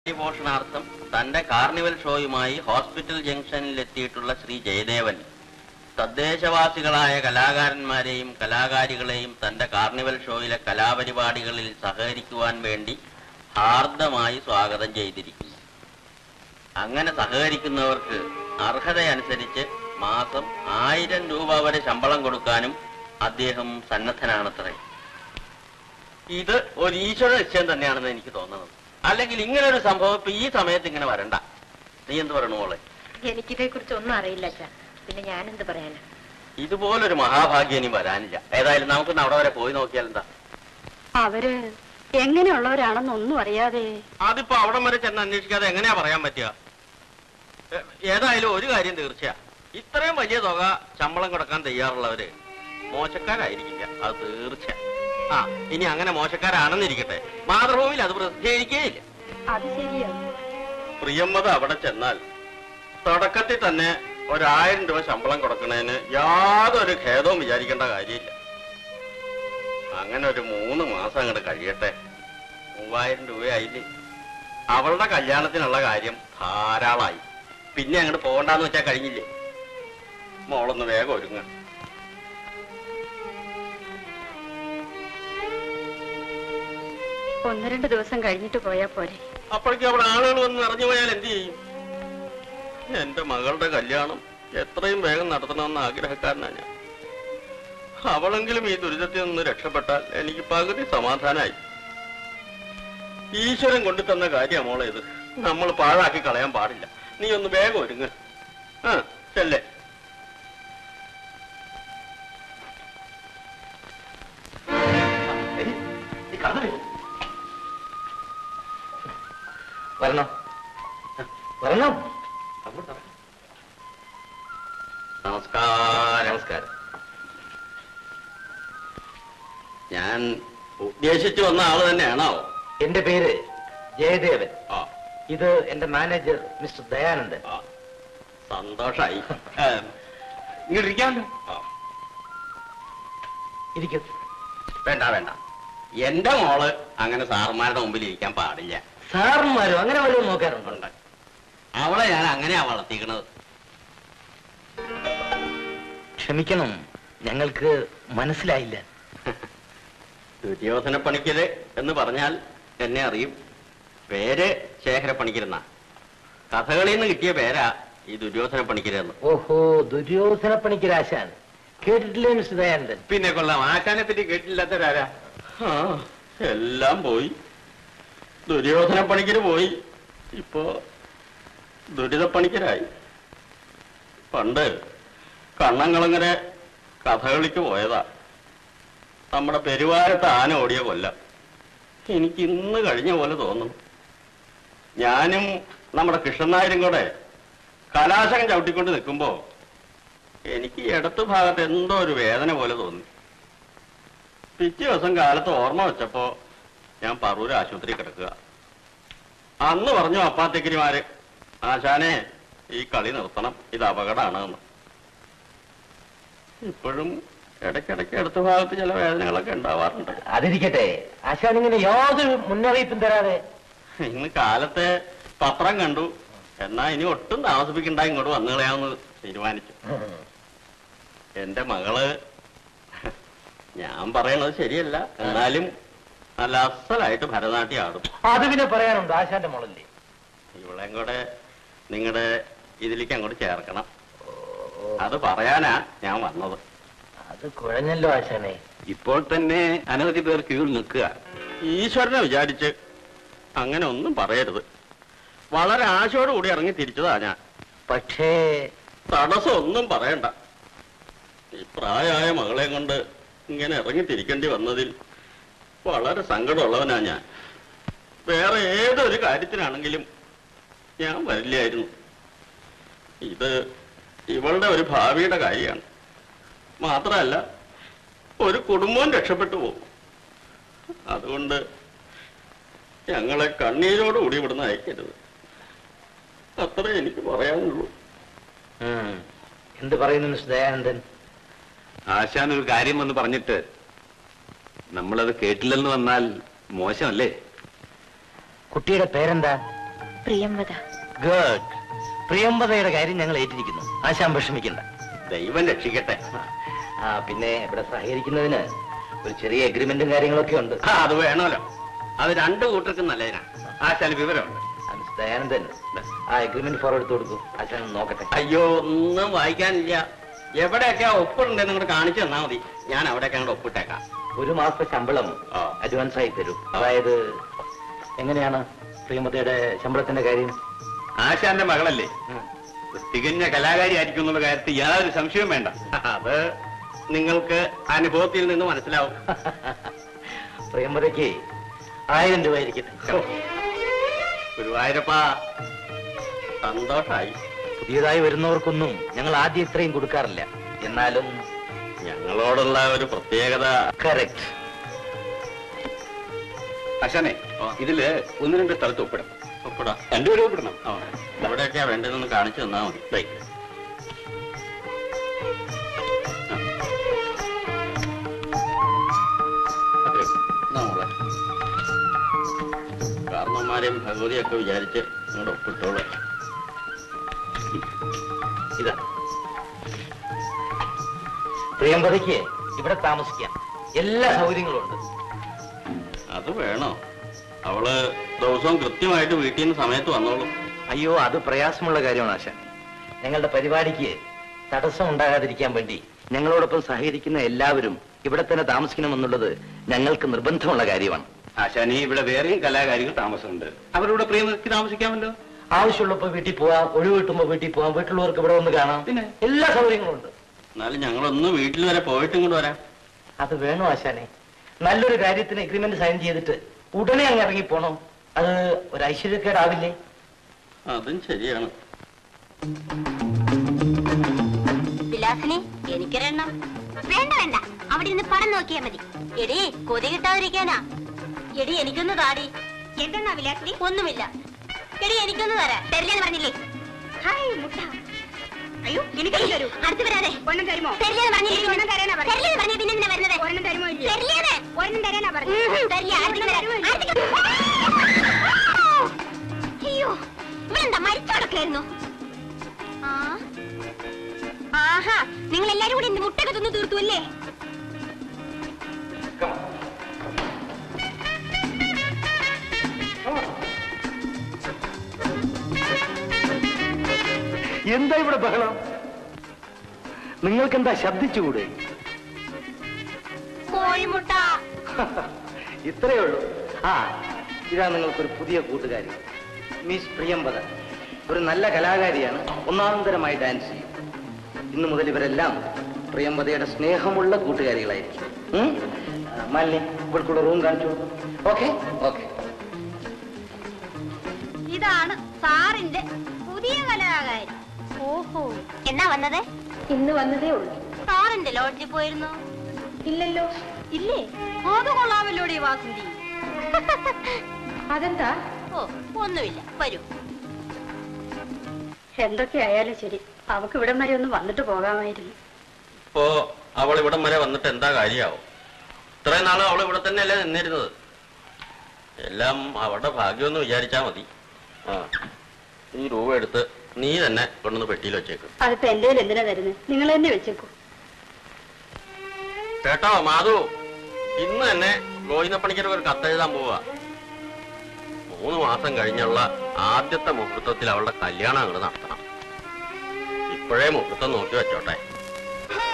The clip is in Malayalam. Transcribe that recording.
പോഷണാർത്ഥം തന്റെ കാർണിവൽ ഷോയുമായി ഹോസ്പിറ്റൽ ജംഗ്ഷനിൽ എത്തിയിട്ടുള്ള ശ്രീ ജയദേവൻ തദ്ദേശവാസികളായ കലാകാരന്മാരെയും കലാകാരികളെയും തന്റെ കാർണിവൽ ഷോയിലെ കലാപരിപാടികളിൽ സഹകരിക്കുവാൻ വേണ്ടി ഹാർദമായി സ്വാഗതം ചെയ്തിരിക്കുന്നു അങ്ങനെ സഹകരിക്കുന്നവർക്ക് അർഹതയനുസരിച്ച് മാസം ആയിരം രൂപ വരെ ശമ്പളം കൊടുക്കാനും അദ്ദേഹം സന്നദ്ധനാണത്രേ ഇത് ഒരു ഈശ്വര നിശ്ചയം തന്നെയാണെന്ന് എനിക്ക് തോന്നുന്നത് അല്ലെങ്കിൽ ഇങ്ങനെ ഒരു സംഭവം ഇപ്പൊ ഈ സമയത്ത് ഇങ്ങനെ വരണ്ട നീ എന്ത് പറയണു മോളെ എനിക്കിതേ കുറിച്ച് ഒന്നും അറിയില്ല അച്ഛാ പിന്നെ ഞാൻ എന്ത് പറയാനാ ഇതുപോലൊരു മഹാഭാഗ്യം ഇനി വരാനില്ല ഏതായാലും നമുക്കൊന്ന് അവിടെ വരെ പോയി നോക്കിയാൽ എന്താ അവര് എങ്ങനെയുള്ളവരാണെന്നൊന്നും അറിയാതെ അതിപ്പോ അവിടം വരെ ചെന്ന് അന്വേഷിക്കാതെ എങ്ങനെയാ പറയാൻ പറ്റുക ഏ- ഏതായാലും ഒരു കാര്യം തീർച്ചയാ ഇത്രയും വലിയ തുക ശമ്പളം കൊടുക്കാൻ തയ്യാറുള്ളവര് മോശക്കാരായിരിക്കില്ല അത് തീർച്ച ആ ഇനി അങ്ങനെ മോശക്കാരാണെന്നിരിക്കട്ടെ മാതൃഭൂമിയിൽ അത് പ്രസിദ്ധീകരിക്കുകയില്ല അത് ശരിയാ പ്രിയമ്മത അവിടെ ചെന്നാൽ തുടക്കത്തിൽ തന്നെ ഒരായിരം രൂപ ശമ്പളം കൊടുക്കുന്നതിന് യാതൊരു ഖേദവും വിചാരിക്കേണ്ട കാര്യമില്ല അങ്ങനെ ഒരു മൂന്ന് മാസം അങ്ങോട്ട് കഴിയട്ടെ മൂവായിരം രൂപയായില്ലേ അവളുടെ കല്യാണത്തിനുള്ള കാര്യം ധാരാളമായി പിന്നെ അങ്ങോട്ട് പോകണ്ടെന്ന് വെച്ചാൽ കഴിഞ്ഞില്ലേ മോളൊന്ന് വേഗം ഒരുങ്ങ ഒന്ന് രണ്ട് ദിവസം കഴിഞ്ഞിട്ട് പോയാ പോരെ അപ്പോഴേക്കും അവിടെ ആളുകൾ വന്ന് നിറഞ്ഞു പോയാൽ എന്ത് ചെയ്യും എന്റെ മകളുടെ കല്യാണം എത്രയും വേഗം നടത്തണമെന്ന് ആഗ്രഹക്കാരനാണ് ഞാൻ അവളെങ്കിലും ഈ ദുരിതത്തിൽ നിന്ന് രക്ഷപ്പെട്ടാൽ എനിക്ക് പകുതി സമാധാനായി ഈശ്വരൻ കൊണ്ടു തന്ന കാര്യമാണ് മോളെ ഇത് നമ്മൾ പാഴാക്കി കളയാൻ പാടില്ല നീ ഒന്ന് വേഗം ഒരുങ്ങ് ആ ചെല്ലേ വരണോ വരണോ നമസ്കാരം നമസ്കാരം ഞാൻ ഉദ്ദേശിച്ചു വന്ന ആള് തന്നെയാണോ എന്റെ പേര് ജയദേവൻ ആ ഇത് എന്റെ മാനേജർ മിസ്റ്റർ ദയാനന്ദൻ ആ, സന്തോഷായി ഏ, ഇങ്ങോട്ടിരിക്കാമല്ലോ ആ, ഇരിക്കും വേണ്ട വേണ്ട എന്റെ മോള് അങ്ങനെ സാറുമാരുടെ മുമ്പിൽ ഇരിക്കാൻ പാടില്ല സാറന്മാരും അങ്ങനെ വല്ലതും നോക്കാറുണ്ടോ ഉണ്ട് അവളെ ഞാൻ അങ്ങനെയാ വളർത്തിക്കണത് ക്ഷമിക്കണം ഞങ്ങൾക്ക് മനസ്സിലായില്ല ദുര്യോധന പണിക്കര് എന്ന് പറഞ്ഞാൽ എന്നെ അറിയും പേര് ശേഖര പണിക്കരെന്നാ കഥകളിൽ നിന്ന് കിട്ടിയ പേരാ ഈ ദുര്യോധന പണിക്കരെന്ന് ഓഹോ ദുര്യോധന പണിക്കരാശാൻ കേട്ടിട്ടില്ലേ മിസ്റ്റർ ദയാനന്ദൻ പിന്നെ കൊള്ളാം ആശാനെ പറ്റി കേട്ടില്ലാത്തവരാരാ ആ എല്ലാം പോയി ദുര്യോധന പണിക്കര് പോയി ഇപ്പോ ദുരിതപ്പണിക്കരായി പണ്ട് കണ്ണങ്ങളങ്ങനെ കഥകളിക്ക് പോയതാ നമ്മുടെ പെരുവാരത്ത് ആന ഓടിയ കൊല്ലം എനിക്ക് ഇന്ന് കഴിഞ്ഞ പോലെ തോന്നുന്നു ഞാനും നമ്മുടെ കൃഷ്ണനായരും കൂടെ കലാശകം ചവിട്ടിക്കൊണ്ട് നിൽക്കുമ്പോ എനിക്ക് ഇടത്ത് ഭാഗത്ത് എന്തോ ഒരു വേദന പോലെ തോന്നി പിറ്റേ ദിവസം കാലത്ത് ഓർമ്മ വെച്ചപ്പോ ഞാൻ പറൂര് ആശുപത്രി കിടക്കുക അന്ന് പറഞ്ഞു അപ്പാത്തേക്കരിമാര് ആശാനെ ഈ കളി നിർത്തണം ഇത് അപകടമാണ് എന്ന് ഇപ്പോഴും ഇടയ്ക്കിടയ്ക്ക് ഇടത്ത് ഭാഗത്ത് ചില വേദനകളൊക്കെ ഉണ്ടാവാറുണ്ട് അതിരിക്കട്ടെ ആശാൻ ഇങ്ങനെ യാതൊരു മുന്നറിയിപ്പും തരാതെ ഇന്ന് കാലത്തെ പത്രം കണ്ടു എന്നാ ഇനി ഒട്ടും താമസിപ്പിക്കണ്ട ഇങ്ങോട്ട് വന്നു കളയാമെന്ന് തീരുമാനിച്ചു എന്റെ മകള് ഞാൻ പറയണത് ശരിയല്ല എന്നാലും നല്ല അസലായിട്ട് ഭരതനാട്യം ആടും അത് പിന്നെ പറയാനുണ്ട് ആശാന്റെ മോളല്ലേ ഇവളെയും കൂടെ നിങ്ങളുടെ ഇതിലേക്ക് അങ്ങോട്ട് ചേർക്കണം അത് പറയാനാ ഞാൻ വന്നത് അത് കുഴഞ്ഞല്ലോ ആശാനെ ഇപ്പോൾ തന്നെ അനവധി പേർ ക്യൂവിൽ നിൽക്കുക ഈശ്വരനെ വിചാരിച്ച് അങ്ങനെ ഒന്നും പറയരുത് വളരെ ആശയോടുകൂടി ഇറങ്ങി തിരിച്ചതാ ഞാൻ പക്ഷേ തടസ്സം ഒന്നും പറയണ്ട ഈ പ്രായമായ മകളെ കൊണ്ട് ഇങ്ങനെ ഇറങ്ങി തിരിക്കേണ്ടി വന്നതിൽ വളരെ സങ്കടമുള്ളവനാ ഞാൻ വേറെ ഏതൊരു കാര്യത്തിനാണെങ്കിലും ഞാൻ വരില്ലായിരുന്നു ഇത് ഇവളുടെ ഒരു ഭാവിയുടെ കാര്യമാണ് മാത്രമല്ല ഒരു കുടുംബവും രക്ഷപ്പെട്ടു പോകും അതുകൊണ്ട് ഞങ്ങളെ കണ്ണീരോടുകൂടി ഇവിടുന്ന് അയക്കരുത് അത്രേ എനിക്ക് പറയാനുള്ളൂ ഉം. എന്ത് പറയുന്നു മിസ്റ്റർ ദയാനന്ദൻ ആശാൻ ഒരു കാര്യം വന്ന് പറഞ്ഞിട്ട് നമ്മളത് കേട്ടില്ലെന്ന് വന്നാൽ മോശമല്ലേ കുട്ടിയുടെ പേരെന്താ പ്രിയംവത ഗുഡ് പ്രിയംവതയുടെ കാര്യം ഞങ്ങൾ ഏറ്റിരിക്കുന്നു ആശാൻ വിഷമിക്കണ്ട ദൈവം രക്ഷിക്കട്ടെ ആ പിന്നെ ഇവിടെ സഹകരിക്കുന്നതിന് ഒരു ചെറിയ എഗ്രിമെന്റും കാര്യങ്ങളൊക്കെ ഉണ്ട് ആ അത് വേണമല്ലോ അത് രണ്ടു കൂട്ടർക്കും നല്ലതിനാ ആശാന് വിവരമുണ്ട് ആ, മിസ്റ്റർ ദയാനന്ദൻ ആ എഗ്രിമെന്റ് ഫോർ എടുത്ത് കൊടുക്കൂ ആശാൻ ഒന്ന് നോക്കട്ടെ അയ്യോ ഒന്നും വായിക്കാനില്ല എവിടെയൊക്കെ ഒപ്പിടുണ്ടെന്ന് നിങ്ങൾ കാണിച്ചു തന്നാ മതി ഞാൻ അവിടെയൊക്കെ അങ്ങോട്ട് ഒപ്പിട്ടേക്കാം ഒരു മാസത്തെ ശമ്പളം ആ. അഡ്വാൻസ് ആയി തരും അതായത് എങ്ങനെയാണ് പ്രിയമതയുടെ ശമ്പളത്തിന്റെ കാര്യം ആശാന്റെ മകളല്ലേ ഉം. ഒരു തികഞ്ഞ കലാകാരി ആയിരിക്കും എന്നുള്ള കാര്യത്തിൽ യാതൊരു സംശയവും വേണ്ട അത് നിങ്ങൾക്ക് അനുഭവത്തിൽ നിന്ന് മനസ്സിലാവും പ്രിയമതയ്ക്ക് ആയിരം രൂപ ഇരിക്കട്ടെ ഗുരുവായൂരപ്പ സന്തോഷായി പുതിയതായി വരുന്നവർക്കൊന്നും ഞങ്ങൾ ആദ്യം ഇത്രയും കൊടുക്കാറില്ല എന്നാലും ഞങ്ങളോടുള്ള ഒരു പ്രത്യേകത കറക്റ്റ് ആശാനെ ആ. ഇതില് ഒന്ന് രണ്ട് സ്ഥലത്ത് ഒപ്പിടാം ഒപ്പിടാം രണ്ടുപേരും ഒപ്പിടണം ആ, എവിടെയൊക്കെയാ വേണ്ടതെന്ന് കാണിച്ചു തന്നാ മതി ദേ. അത്രേ ഉള്ളൂ. എന്നാ മോളെ കാരണന്മാരെയും ഭഗവതിയൊക്കെ വിചാരിച്ച് നിങ്ങളുടെ ഒപ്പിട്ടോളൂ ഇതാ പ്രിയംവതയ്ക്ക് ഇവിടെ താമസിക്കാം എല്ലാ സൗകര്യങ്ങളും ഉണ്ട് അത് വേണോ അവള് ദിവസവും കൃത്യമായിട്ട് വീട്ടിൽ നിന്ന് സമയത്ത് വന്നോളൂ അയ്യോ അത് പ്രയാസമുള്ള കാര്യമാണ് ആശാൻ ഞങ്ങളുടെ പരിപാടിക്ക് തടസ്സം ഉണ്ടാകാതിരിക്കാൻ വേണ്ടി ഞങ്ങളോടൊപ്പം സഹകരിക്കുന്ന എല്ലാവരും ഇവിടെ തന്നെ താമസിക്കണമെന്നുള്ളത് ഞങ്ങൾക്ക് നിർബന്ധമുള്ള കാര്യമാണ് ആശാനി ഇവിടെ വേറെയും കലാകാരികൾ താമസമുണ്ട് അവരുടെ പ്രിയമതയ്ക്ക് താമസിക്കാമല്ലോ ആവശ്യമുള്ളപ്പോ വീട്ടിൽ പോവാം ഒഴിവ് കിട്ടുമ്പോ വീട്ടിൽ പോവാം വീട്ടിലുള്ളവർക്ക് ഇവിടെ വന്ന് കാണാം പിന്നെ? എല്ലാ സൗകര്യങ്ങളും ഉണ്ട് എന്നാലും ഞങ്ങളൊന്ന് വീട്ടിൽ വരെ പോയിട്ട് ഇങ്ങോട്ട് വരാം അത് വേണോ ആശാനെ നല്ലൊരു കാര്യത്തിന് എഗ്രിമെന്റ് സൈൻ ചെയ്തിട്ട് ഉടനെ അങ്ങ് ഇറങ്ങി പോണോ അത് ഒരു ഐശ്വര്യക്കേടാവില്ലേ അതും ശരിയാണ് വിലാസിനി എനിക്കൊരെണ്ണം വേണ്ട വേണ്ട അവിടെ ഇരുന്ന് പണം നോക്കിയാ മതി എടി കൊതി കിട്ടാതിരിക്കാനാ എടി എനിക്കൊന്ന് താടി എന്തെന്നാ വിലാസിനി ഒന്നുമില്ല എടി എനിക്കൊന്ന് തരാ തരില്ലെന്ന് പറഞ്ഞില്ലേ ഹായ് മുട്ട അയ്യോ എനിക്ക് തരൂ അടുത്ത് വരാതെ ഒരെണ്ണം തരുമോ തരില്ലെന്ന് പറഞ്ഞില്ലേ ഒരെണ്ണം തരാനാ പറഞ്ഞു തരില്ലെന്ന് പറഞ്ഞു പിന്നെ എന്തിനാ വരുന്നത് ഒരെണ്ണം തരുമോ തരില്ലേ ഒരെണ്ണം തരാനാ പറഞ്ഞു തരില്ല അടുത്ത് വരാം അടുത്തേക്ക് അയ്യോ ഇവളെന്താ മരിച്ചടക്കായിരുന്നു ആ ആഹാ നിങ്ങൾ എല്ലാരും കൂടി എന്റെ മുട്ടൊക്കെ തിന്ന് തീർത്തു അല്ലേ എന്താ ഇവിടെ ബഹളം നിങ്ങൾക്കെന്താ ശബ്ദിച്ചുകൂടെ കോഴിമുട്ട ഇത്രയേ ഉള്ളൂ ആ ഇതാ നിങ്ങൾക്കൊരു പുതിയ കൂട്ടുകാരി മിസ് പ്രിയംവദ ഒരു നല്ല കലാകാരിയാണ് ഒന്നാന്തരമായി ഡാൻസ് ചെയ്യും ഇന്നു മുതൽ ഇവരെല്ലാം പ്രിയംവദയുടെ സ്നേഹമുള്ള കൂട്ടുകാരികളായിരിക്കും ഉം? ആ, മാലിനി ഇവർക്കുള്ള റൂം കാണിച്ചു ഓക്കെ ഓക്കെ ഇതാണ് സാറിന്റെ പുതിയ കലാകാരി ഓഹോ എന്നാ വന്നത് ഇന്ന് വന്നതേ ഉള്ളൂ സാറിന്റെ ലോഡ്ജിൽ പോയിരുന്നു ഇല്ലല്ലോ ഇല്ലേ അത് കൊള്ളാമല്ലോടി വാസന്തി അതെന്താ ഓ ഒന്നുമില്ല വരൂ എന്തൊക്കെയായാലും ശരി അവക്ക് ഇവിടം വരെ ഒന്ന് വന്നിട്ട് പോകാമായിരുന്നു ഇപ്പോ അവൾ ഇവിടം വരെ വന്നിട്ട് എന്താ കാര്യമാവും ഇത്രയും നാളും അവൾ ഇവിടെ തന്നെയല്ലേ നിന്നിരുന്നത് എല്ലാം അവളുടെ ഭാഗ്യമെന്ന് വിചാരിച്ചാ മതി ആ ഈ രൂപ എടുത്ത് നീ തന്നെ കൊണ്ടുവന്ന് പെട്ടിയിൽ വെച്ചേക്ക് അതിപ്പോ എന്റെ എന്തിനാ തരുന്നത് നിങ്ങൾ തന്നെ വെച്ചേക്കൂ കേട്ടോ മാധു ഇന്ന് തന്നെ ഗോവിന്ദപ്പണിക്കർക്ക് ഒരു കത്തെഴുതാൻ പോവാ മൂന്ന് മാസം കഴിഞ്ഞുള്ള ആദ്യത്തെ മുഹൂർത്തത്തിൽ അവളുടെ കല്യാണം അങ്ങോട്ട് നടത്തണം ഇപ്പോഴേ മുഹൂർത്തം നോക്കി വെച്ചോട്ടെ